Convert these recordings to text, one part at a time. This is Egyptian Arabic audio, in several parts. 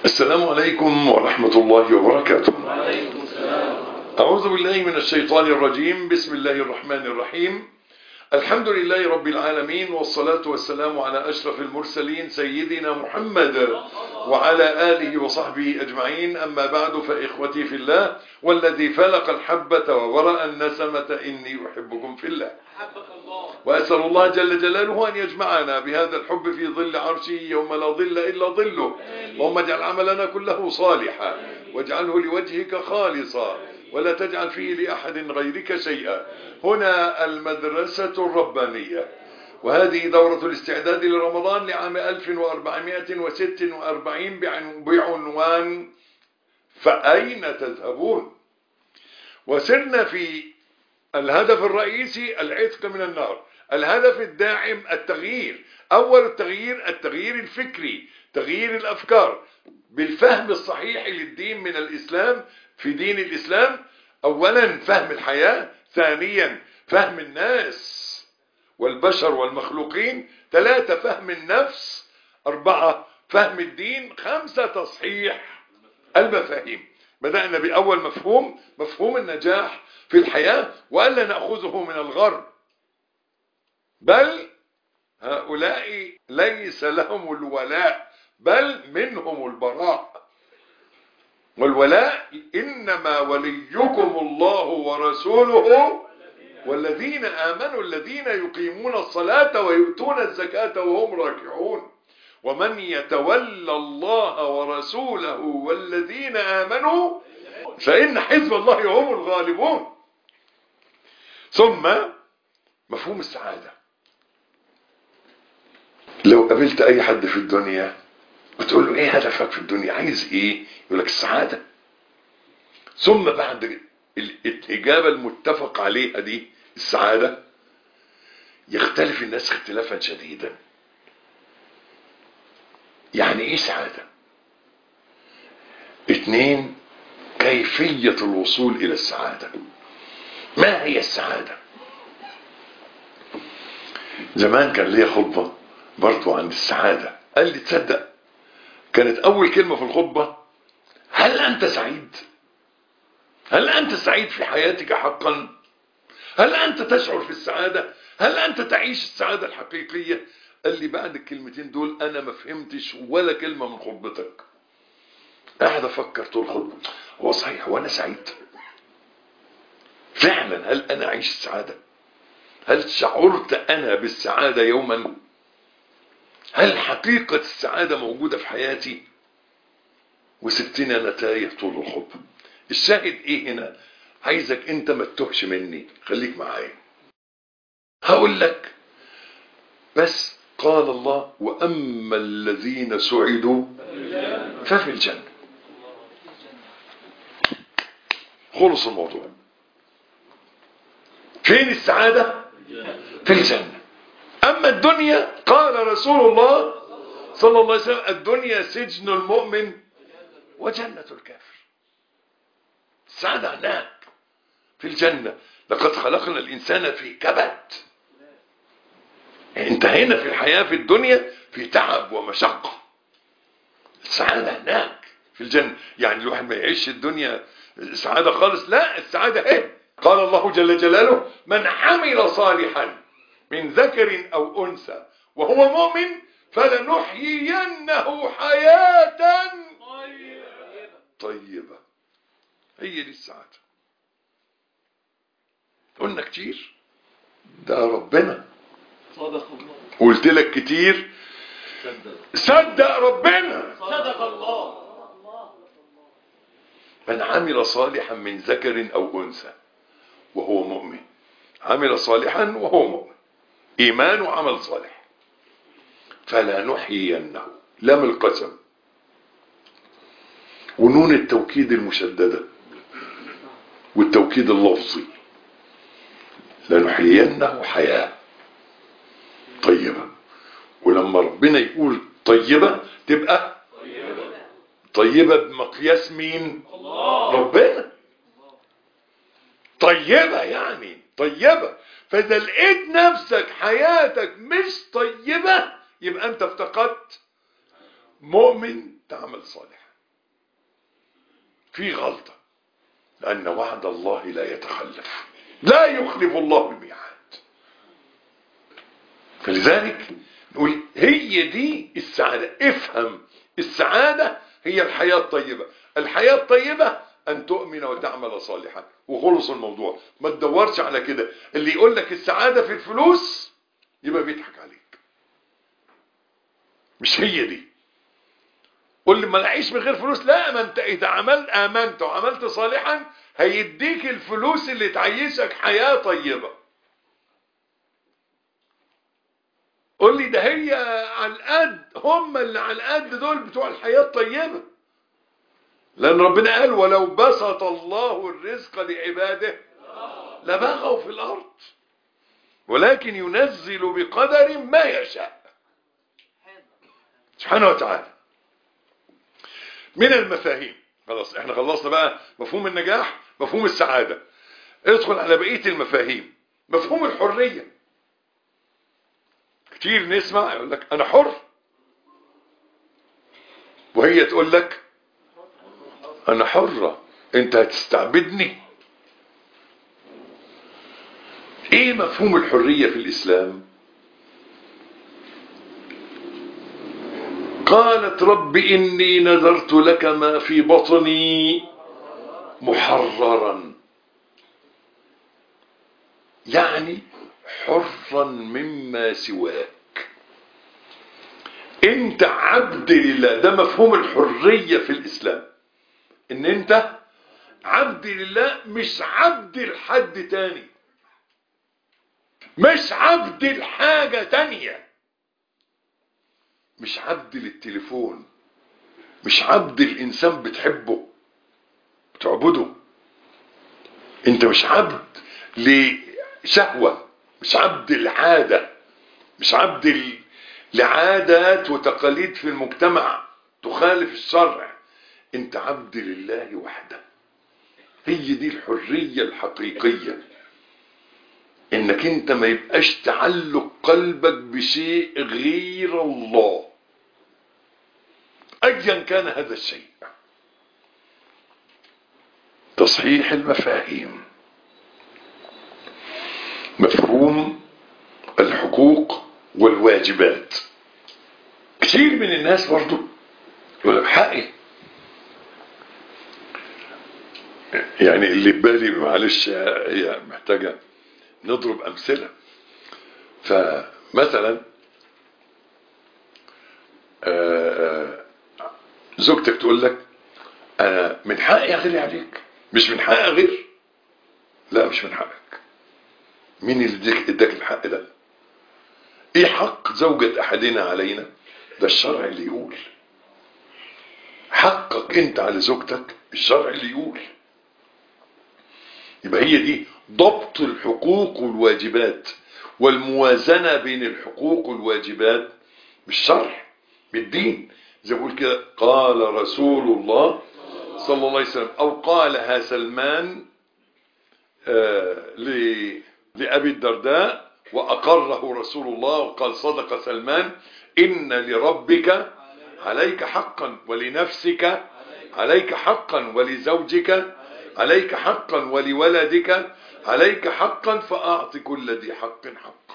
السلام عليكم ورحمة الله وبركاته وعليكم السلام أعوذ بالله من الشيطان الرجيم بسم الله الرحمن الرحيم الحمد لله رب العالمين والصلاة والسلام على أشرف المرسلين سيدنا محمد وعلى آله وصحبه أجمعين أما بعد فإخوتي في الله والذي فلق الحبة وورأ النسمة إني أحبكم في الله حبك الله وأسأل الله جل جلاله أن يجمعنا بهذا الحب في ظل عرشه يوم لا ظل إلا ظله اللهم اجعل عملنا كله صالحا واجعله لوجهك خالصا ولا تجعل فيه لأحد غيرك شيئا هنا المدرسة الربانية وهذه دورة الاستعداد لرمضان لعام 1446 بعن- بعنوان فأين تذهبون وسرنا في الهدف الرئيسي العتق من النار الهدف الداعم التغيير أول التغيير التغيير الفكري تغيير الأفكار بالفهم الصحيح للدين من الإسلام في دين الإسلام أولا فهم الحياة ثانيا فهم الناس والبشر والمخلوقين ثلاثة فهم النفس أربعة فهم الدين خمسة تصحيح المفاهيم بدأنا بأول مفهوم مفهوم النجاح في الحياة وألا نأخذه من الغرب بل هؤلاء ليس لهم الولاء بل منهم البراء والولاء إنما وليكم الله ورسوله والذين آمنوا الذين يقيمون الصلاة ويؤتون الزكاة وهم راكعون ومن يتولى الله ورسوله والذين آمنوا فإن حزب الله هم الغالبون ثم مفهوم السعادة لو قابلت أي حد في الدنيا وتقول له إيه هدفك في الدنيا عايز إيه يقول لك السعادة ثم بعد ال- الإجابة المتفق عليها دي السعادة يختلف الناس اختلافا شديدا يعني ايه سعادة اتنين كيفية الوصول الى السعادة ما هي السعادة زمان كان ليا خطبة برضو عن السعادة قال لي تصدق كانت اول كلمة في الخطبة هل انت سعيد هل انت سعيد في حياتك حقا هل انت تشعر في السعادة هل انت تعيش السعادة الحقيقية قال لي بعد الكلمتين دول انا ما فهمتش ولا كلمة من خطبتك قاعد افكر طول الخطبة هو صحيح وانا سعيد فعلا هل انا اعيش السعادة هل شعرت انا بالسعادة يوما هل حقيقة السعادة موجودة في حياتي وسبتني انا تايه طول الخطبة الشاهد ايه هنا عايزك انت ما تتوهش مني خليك معايا هقول لك بس قال الله واما الذين سعدوا ففي الجنه خلص الموضوع فين السعاده في الجنه اما الدنيا قال رسول الله صلى الله عليه وسلم الدنيا سجن المؤمن وجنه الكافر السعاده هناك في الجنه لقد خلقنا الانسان في كبد انت هنا في الحياة في الدنيا في تعب ومشقة السعادة هناك في الجنة يعني الواحد ما يعيش الدنيا سعادة خالص لا السعادة ايه قال الله جل جلاله من عمل صالحا من ذكر او انثى وهو مؤمن فلنحيينه حياة طيبة هي دي السعادة قلنا كتير ده ربنا صدق الله قلت لك كتير صدق ربنا صدق الله من عمل صالحا من ذكر او انثى وهو مؤمن عمل صالحا وهو مؤمن ايمان وعمل صالح فلا نحيينه لام القسم ونون التوكيد المشدده والتوكيد اللفظي لنحيينه حياه طيبه ولما ربنا يقول طيبه تبقى طيبه بمقياس مين ربنا طيبة يعني طيبة فإذا لقيت نفسك حياتك مش طيبة يبقى أنت افتقدت مؤمن تعمل صالح في غلطة لأن وعد الله لا يتخلف لا يخلف الله الميعاد فلذلك نقول هي دي السعادة افهم السعادة هي الحياة الطيبة الحياة الطيبة أن تؤمن وتعمل صالحا وخلص الموضوع ما تدورش على كده اللي يقول لك السعادة في الفلوس يبقى بيضحك عليك مش هي دي قول لي ما نعيش من غير فلوس لا ما انت اذا عملت امنت وعملت صالحا هيديك الفلوس اللي تعيشك حياة طيبة قول لي ده هي على القد هم اللي على القد دول بتوع الحياة الطيبة لأن ربنا قال ولو بسط الله الرزق لعباده لبغوا في الأرض ولكن ينزل بقدر ما يشاء سبحانه وتعالى من المفاهيم خلاص احنا خلصنا بقى مفهوم النجاح مفهوم السعادة ادخل على بقية المفاهيم مفهوم الحرية كتير نسمع يقول لك انا حر وهي تقول لك انا حرة انت هتستعبدني ايه مفهوم الحرية في الاسلام قالت رب اني نذرت لك ما في بطني محررا يعني حرا مما سواك انت عبد لله ده مفهوم الحرية في الاسلام ان انت عبد لله مش عبد لحد تاني مش عبد لحاجة تانية مش عبد للتليفون مش عبد الانسان بتحبه بتعبده انت مش عبد لشهوة مش عبد العادة مش عبد ل- لعادات وتقاليد في المجتمع تخالف الشرع انت عبد لله وحده هي دي الحرية الحقيقية انك انت ما يبقاش تعلق قلبك بشيء غير الله ايا كان هذا الشيء تصحيح المفاهيم مفهوم الحقوق والواجبات كثير من الناس برضو يقول لك حقي يعني اللي ببالي معلش هي محتاجة نضرب أمثلة فمثلا آه، زوجتك تقول لك أنا من حقي أغير عليك مش من حقي أغير لا مش من حقك مين اللي اداك اداك الحق ده ايه حق زوجة احدنا علينا ده الشرع اللي يقول حقك انت على زوجتك الشرع اللي يقول يبقى هي دي ضبط الحقوق والواجبات والموازنة بين الحقوق والواجبات بالشرع بالدين زي ما بقول كده قال رسول الله صلى الله عليه وسلم او قالها سلمان آه ل- لأبي الدرداء وأقره رسول الله وقال صدق سلمان إن لربك عليك حقا ولنفسك عليك حقا ولزوجك عليك حقا ولولدك عليك حقا فأعط كل ذي حق حقه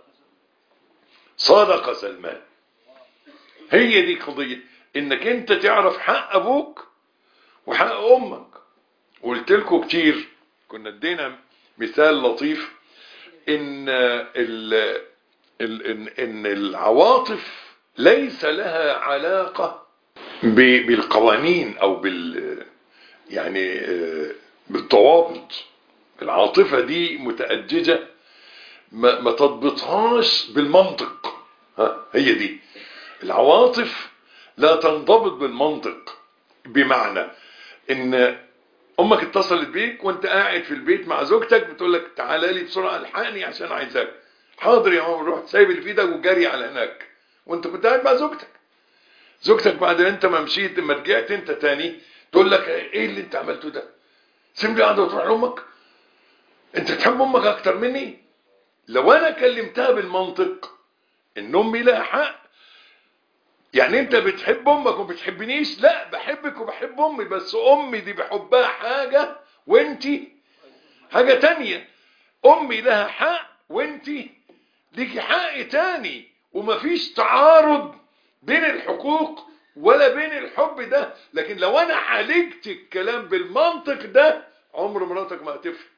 صدق سلمان هي دي قضية انك انت تعرف حق ابوك وحق امك قلت لكم كتير كنا ادينا مثال لطيف ان ال ال ان, إن العواطف ليس لها علاقة ب- بالقوانين او بال يعني آه، بالضوابط العاطفة دي متأججة ما, ما تضبطهاش بالمنطق ها هي دي العواطف لا تنضبط بالمنطق بمعنى ان امك اتصلت بيك وانت قاعد في البيت مع زوجتك بتقول لك تعالى لي بسرعه الحقني عشان عايزاك حاضر يا ماما روح سايب اللي في ايدك وجري على هناك وانت كنت قاعد مع زوجتك زوجتك بعد ما انت ما مشيت لما رجعت انت تاني تقول لك ايه اللي انت عملته ده سيب لي قاعده وتروح لامك انت تحب امك اكتر مني لو انا كلمتها بالمنطق ان امي لها حق يعني انت بتحب امك وما بتحبنيش لا بحبك وبحب امي بس امي دي بحبها حاجة وانتي حاجة تانية امي لها حق وانتي ليكي حق تاني ومفيش تعارض بين الحقوق ولا بين الحب ده لكن لو انا عالجت الكلام بالمنطق ده عمر مراتك ما هتفهم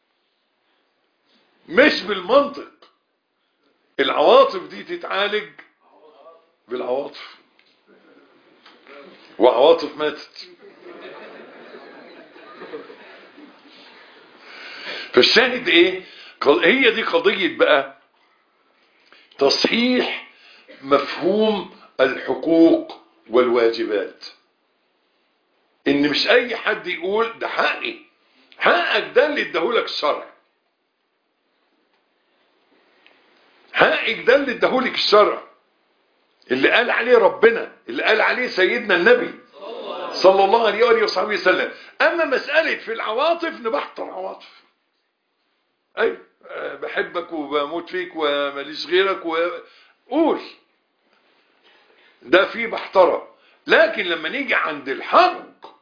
مش بالمنطق العواطف دي تتعالج بالعواطف وعواطف ماتت فالشاهد ايه قال- هي دي قضية بقى تصحيح مفهوم الحقوق والواجبات ان مش اي حد يقول ده حقي حقك ده اللي اداهولك الشرع حقك ده اللي اداهولك الشرع اللي قال عليه ربنا اللي قال عليه سيدنا النبي صلى الله عليه وآله وصحبه وسلم اما مسألة في العواطف نبحت العواطف اي آه، بحبك وبموت فيك وماليش غيرك وقول ده فيه بحترة لكن لما نيجي عند الحق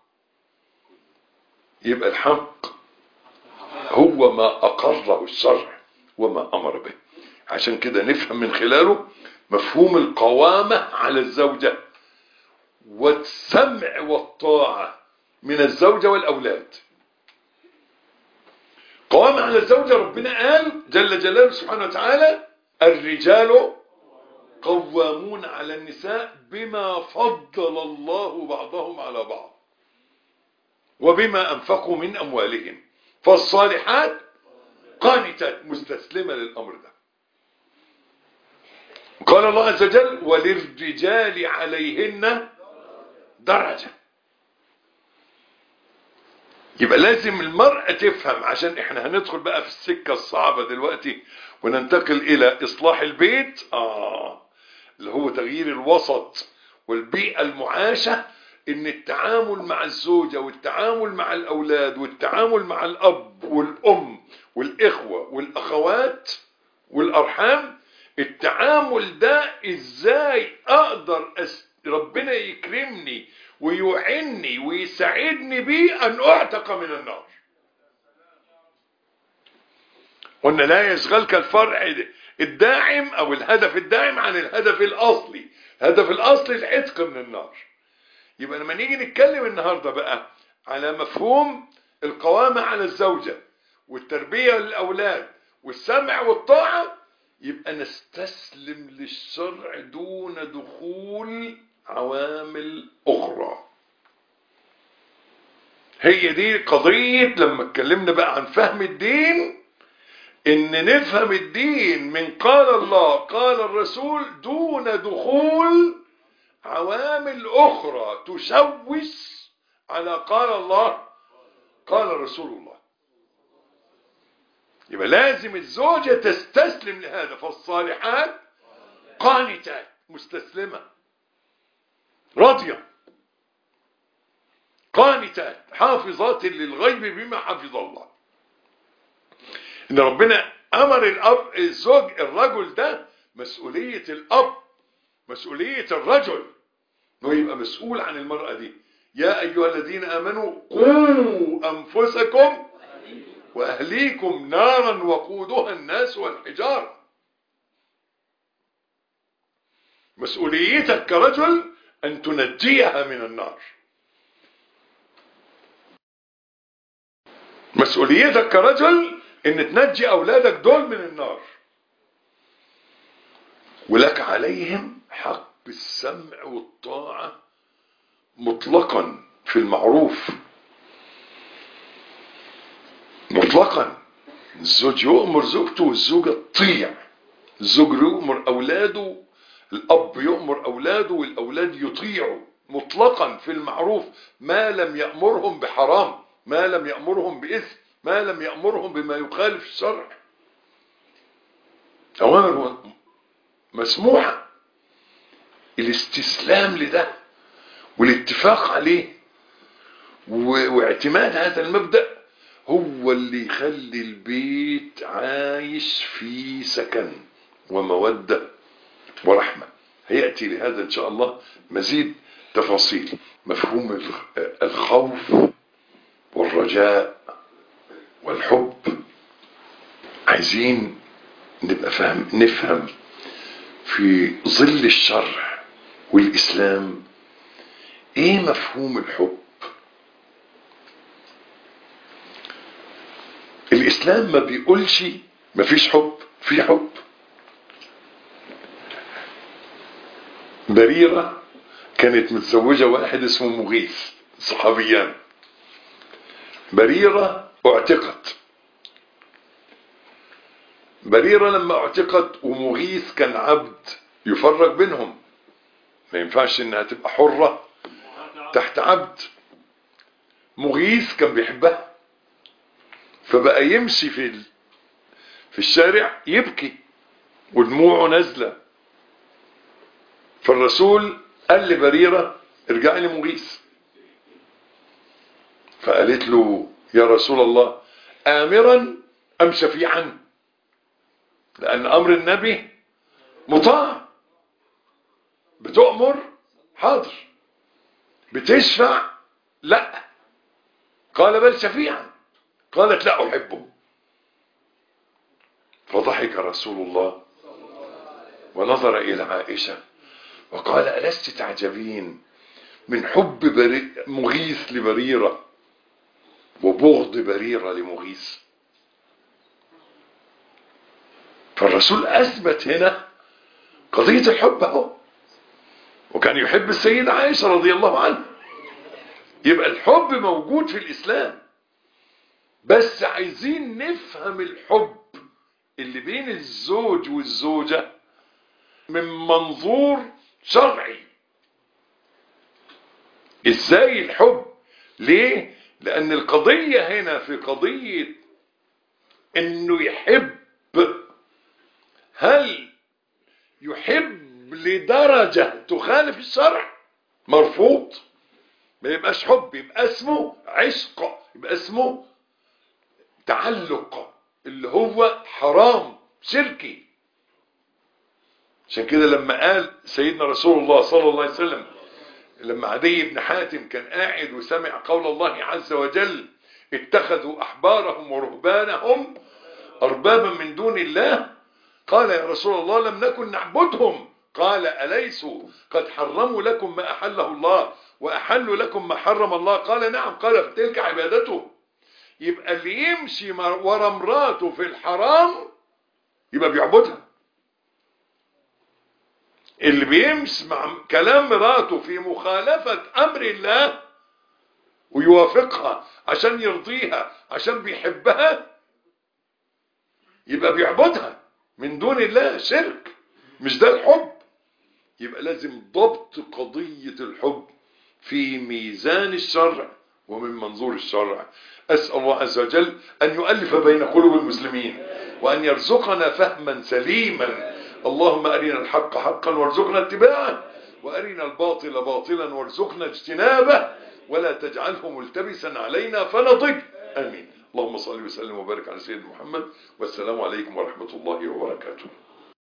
يبقى الحق هو ما أقره الشرع وما أمر به عشان كده نفهم من خلاله مفهوم القوامة على الزوجة والسمع والطاعة من الزوجة والأولاد قوامة على الزوجة ربنا قال جل جلاله سبحانه وتعالى الرجال قوامون على النساء بما فضل الله بعضهم على بعض وبما أنفقوا من أموالهم فالصالحات قانتات مستسلمة للأمر ده قال الله عز وجل وللرجال عليهن درجة يبقى لازم المرأة تفهم عشان احنا هندخل بقى في السكة الصعبة دلوقتي وننتقل الى اصلاح البيت اه اللي هو تغيير الوسط والبيئة المعاشة ان التعامل مع الزوجة والتعامل مع الاولاد والتعامل مع الاب والام والاخوة والاخوات والارحام التعامل ده ازاي اقدر أس... ربنا يكرمني ويعني ويساعدني بيه ان اعتق من النار قلنا لا يشغلك الفرع الداعم او الهدف الداعم عن الهدف الاصلي الهدف الاصلي العتق من النار يبقى لما نيجي نتكلم النهاردة بقى على مفهوم القوامة على الزوجة والتربية للأولاد والسمع والطاعة يبقى نستسلم للشرع دون دخول عوامل أخرى هي دي قضية لما اتكلمنا بقى عن فهم الدين ان نفهم الدين من قال الله قال الرسول دون دخول عوامل اخرى تشوش على قال الله قال رسول الله يبقى لازم الزوجة تستسلم لهذا فالصالحات قانتات مستسلمة راضية قانتات حافظات للغيب بما حفظ الله ان ربنا امر الاب الزوج الرجل ده مسؤولية الاب مسؤولية الرجل انه يبقى مسؤول عن المرأة دي يا ايها الذين امنوا قوا انفسكم واهليكم نارا وقودها الناس والحجارة مسؤوليتك كرجل ان تنجيها من النار مسؤوليتك كرجل ان تنجي اولادك دول من النار ولك عليهم حق السمع والطاعة مطلقا في المعروف مطلقا الزوج يؤمر زوجته والزوجة تطيع الزوج يؤمر أولاده الأب يؤمر أولاده والأولاد يطيعوا مطلقا في المعروف ما لم يأمرهم بحرام ما لم يأمرهم بإثم ما لم يأمرهم بما يخالف الشرع أوامر مسموحة الاستسلام لده والاتفاق عليه واعتماد هذا المبدأ هو اللي يخلي البيت عايش في سكن ومودة ورحمة هيأتي لهذا إن شاء الله مزيد تفاصيل مفهوم الخ- الخوف والرجاء والحب عايزين نبقى فهم نفهم في ظل الشرع والإسلام ايه مفهوم الحب الإسلام ما بيقولش مفيش حب في حب بريرة كانت متزوجة واحد اسمه مغيث صحابيان بريرة اعتقت بريرة لما اعتقت ومغيث كان عبد يفرق بينهم ما ينفعش انها تبقى حرة تحت عبد مغيث كان بيحبها فبقى يمشي في ال... في الشارع يبكي ودموعه نازله فالرسول قال لبريرة ارجعي لمغيث فقالت له يا رسول الله آمرا أم شفيعا لأن أمر النبي مطاع بتؤمر حاضر بتشفع لا قال بل شفيعا قالت لا أحبه فضحك رسول الله ونظر إلى عائشة وقال ألست تعجبين من حب بري... مغيث لبريرة وبغض بريرة لمغيث فالرسول أثبت هنا قضية الحب اهو وكان يحب السيدة عائشة رضي الله عنها يبقى الحب موجود في الإسلام بس عايزين نفهم الحب اللي بين الزوج والزوجة من منظور شرعي ازاي الحب ليه لان القضية هنا في قضية انه يحب هل يحب لدرجة تخالف الشرع مرفوض ما يبقاش حب يبقى اسمه عشق يبقى اسمه تعلق اللي هو حرام شركي عشان كده لما قال سيدنا رسول الله صلى الله عليه وسلم لما عدي بن حاتم كان قاعد وسمع قول الله عز وجل اتخذوا احبارهم ورهبانهم اربابا من دون الله قال يا رسول الله لم نكن نعبدهم قال اليسوا قد حرموا لكم ما احله الله واحلوا لكم ما حرم الله قال نعم قال فتلك عبادته يبقى اللي يمشي ورا مراته في الحرام يبقى بيعبدها اللي بيمشي مع كلام مراته في مخالفة أمر الله ويوافقها عشان يرضيها عشان بيحبها يبقى بيعبدها من دون الله شرك مش ده الحب يبقى لازم ضبط قضية الحب في ميزان الشرع ومن منظور الشرع أسأل الله عز وجل أن يؤلف بين قلوب المسلمين وأن يرزقنا فهما سليما اللهم أرنا الحق حقا وارزقنا اتباعه وأرنا الباطل باطلا وارزقنا اجتنابه ولا تجعله ملتبسا علينا فنضج آمين اللهم صل وسلم وبارك على سيدنا محمد والسلام عليكم ورحمة الله وبركاته